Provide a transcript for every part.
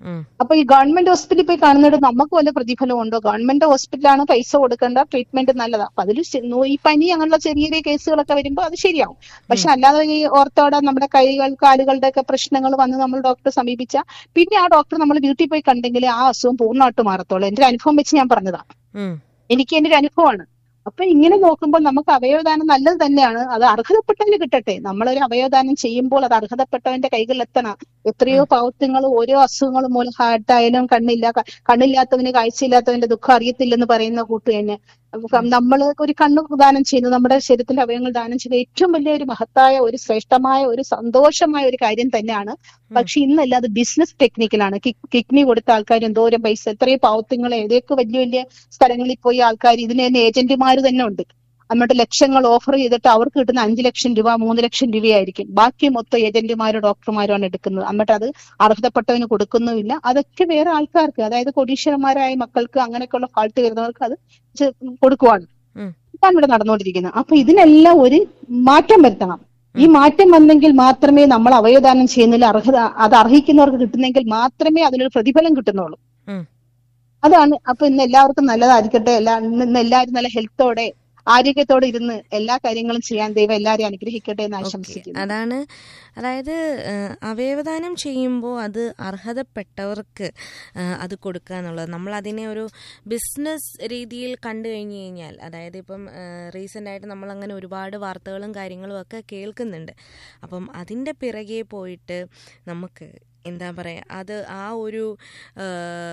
ഉം. അപ്പൊ ഈ ഗവൺമെന്റ് ഹോസ്പിറ്റലിൽ പോയി കാണുന്നത് നമുക്ക് വല്ല പ്രതിഫലം ഉണ്ടോ ഗവൺമെന്റ് ഹോസ്പിറ്റലാണ് പൈസ കൊടുക്കേണ്ട ട്രീറ്റ്മെന്റ് നല്ലതാ അപ്പൊ അതിൽ ഈ പനി അങ്ങനെയുള്ള ചെറിയ ചെറിയ കേസുകളൊക്കെ വരുമ്പോൾ അത് ശരിയാവും പക്ഷെ അല്ലാതെ ഈ ഓർത്തോടെ നമ്മുടെ കൈകൾ കാലുകളുടെ ഒക്കെ പ്രശ്നങ്ങൾ വന്ന് നമ്മൾ ഡോക്ടറെ സമീപിച്ച പിന്നെ ആ ഡോക്ടർ നമ്മൾ വീട്ടിൽ പോയി കണ്ടെങ്കിൽ ആ അസുഖം പൂർണ്ണമായിട്ട് മാറത്തുള്ളൂ എന്റെ ഒരു അനുഭവം വെച്ച് ഞാൻ പറഞ്ഞതാ ഉം. എനിക്ക് എന്റെ ഒരു അനുഭവമാണ് അപ്പൊ ഇങ്ങനെ നോക്കുമ്പോൾ നമുക്ക് അവയവദാനം നല്ലത് തന്നെയാണ് അത് അർഹതപ്പെട്ടവന് കിട്ടട്ടെ നമ്മളൊരു അവയവദാനം ചെയ്യുമ്പോൾ അത് അർഹതപ്പെട്ടവന്റെ കൈകളിൽ എത്തണം എത്രയോ പാവത്തുങ്ങൾ ഓരോ അസുഖങ്ങൾ മൂലം ഹാർട്ടായാലും കണ്ണില്ല ക- കണ്ണില്ലാത്തവന് കാഴ്ചയില്ലാത്തവന്റെ ദുഃഖം അറിയത്തില്ലെന്ന് പറയുന്ന കൂട്ട് തന്നെ നമ്മൾ ഒരു കണ്ണ് ദാനം ചെയ്യുന്നത് നമ്മുടെ ശരീരത്തിന്റെ അവയവങ്ങൾ ദാനം ചെയ്യുന്നത് ഏറ്റവും വലിയ ഒരു മഹത്തായ ഒരു ശ്രേഷ്ഠമായ ഒരു സന്തോഷമായ ഒരു കാര്യം തന്നെയാണ് പക്ഷെ ഇന്നല്ല അത് ബിസിനസ് ടെക്നിക്കലാണ് കിഡ്നി കൊടുത്ത ആൾക്കാർ എന്തോരം പൈസ എത്രയോ പാവത്തുങ്ങൾ ഏതൊക്കെ വലിയ വലിയ സ്ഥലങ്ങളിൽ പോയി ആൾക്കാർ ഇതിന് തന്നെ ഏജന്റുമാർ തന്നെ ഉണ്ട് എന്നിട്ട് ലക്ഷങ്ങൾ ഓഫർ ചെയ്തിട്ട് അവർക്ക് കിട്ടുന്ന അഞ്ചു ലക്ഷം രൂപ മൂന്ന് ലക്ഷം രൂപയായിരിക്കും ബാക്കി മൊത്തം ഏജന്റുമാരും ഡോക്ടർമാരുമാണ് എടുക്കുന്നത് എന്നിട്ട് അത് അർഹതപ്പെട്ടവന് കൊടുക്കുന്നുമില്ല അതൊക്കെ വേറെ ആൾക്കാർക്ക് അതായത് കൊടീശ്വരന്മാരായ മക്കൾക്ക് അങ്ങനെയൊക്കെയുള്ള ഫാൾട്ട് വരുന്നവർക്ക് അത് ചെ- കൊടുക്കുവാണ് ഉം. ഇതാണ് ഇവിടെ നടന്നുകൊണ്ടിരിക്കുന്നത് അപ്പൊ ഇതിനെല്ലാം ഒരു മാറ്റം വരുത്തണം ഈ മാറ്റം വന്നെങ്കിൽ മാത്രമേ നമ്മൾ അവയവദാനം ചെയ്യുന്നതിൽ അർഹത അത് അർഹിക്കുന്നവർക്ക് കിട്ടുന്നെങ്കിൽ മാത്രമേ അതിനൊരു പ്രതിഫലം കിട്ടുന്നുള്ളൂ ഉം. അതാണ് അപ്പൊ ഇന്ന് എല്ലാവർക്കും നല്ലതായിരിക്കട്ടെ എല്ലാ ഇന്ന് ഇന്ന് എല്ലാവരും നല്ല ഹെൽത്തോടെ ആരോഗ്യത്തോടെ ഇരുന്ന് എല്ലാ കാര്യങ്ങളും ചെയ്യാൻ ദൈവം എല്ലാവരെയും അനുഗ്രഹിക്കട്ടെ എന്ന് ആശംസിക്കുന്നു അതാണ് അതായത് ആ, അവയവദാനം ചെയ്യുമ്പോൾ അത് അർഹതപ്പെട്ടവർക്ക് ആ, അത് കൊടുക്കുക എന്നുള്ളത് നമ്മൾ അതിനെ ഒരു ബിസിനസ് രീതിയിൽ കണ്ടു കഴിഞ്ഞു കഴിഞ്ഞാൽ അതായത് ഇപ്പം റീസെൻ്റ് ആയിട്ട് നമ്മൾ അങ്ങനെ ഒരുപാട് വാർത്തകളും കാര്യങ്ങളും ഒക്കെ കേൾക്കുന്നുണ്ട് അപ്പം അതിൻ്റെ പിറകെ പോയിട്ട് നമുക്ക് എന്താ പറയുക അത് ആ ഒരു ആ,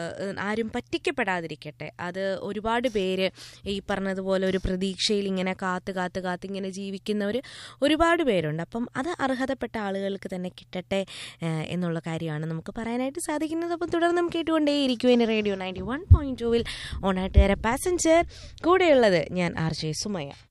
ആരും പറ്റിക്കപ്പെടാതിരിക്കട്ടെ അത് ഒരുപാട് പേര് ഈ പറഞ്ഞതുപോലെ ഒരു പ്രതീക്ഷയിൽ ഇങ്ങനെ കാത്ത് കാത്ത് കാത്ത് ഇങ്ങനെ ജീവിക്കുന്നവർ ഒരുപാട് പേരുണ്ട് അപ്പം അത് അർഹതപ്പെട്ട ആളുകൾക്ക് തന്നെ കിട്ടട്ടെ ആ, എന്നുള്ള കാര്യമാണ് നമുക്ക് പറയാനായിട്ട് സാധിക്കുന്നത് അപ്പം തുടർന്നും കേട്ടുകൊണ്ടേയിരിക്കും ഇനി റേഡിയോ നയൻറ്റി വൺ പോയിൻറ്റ് ടൂവിൽ ഓണാട്ടുകാര പാസഞ്ചർ കൂടെയുള്ളത് ഞാൻ ആർ ജെ സുമയ്യ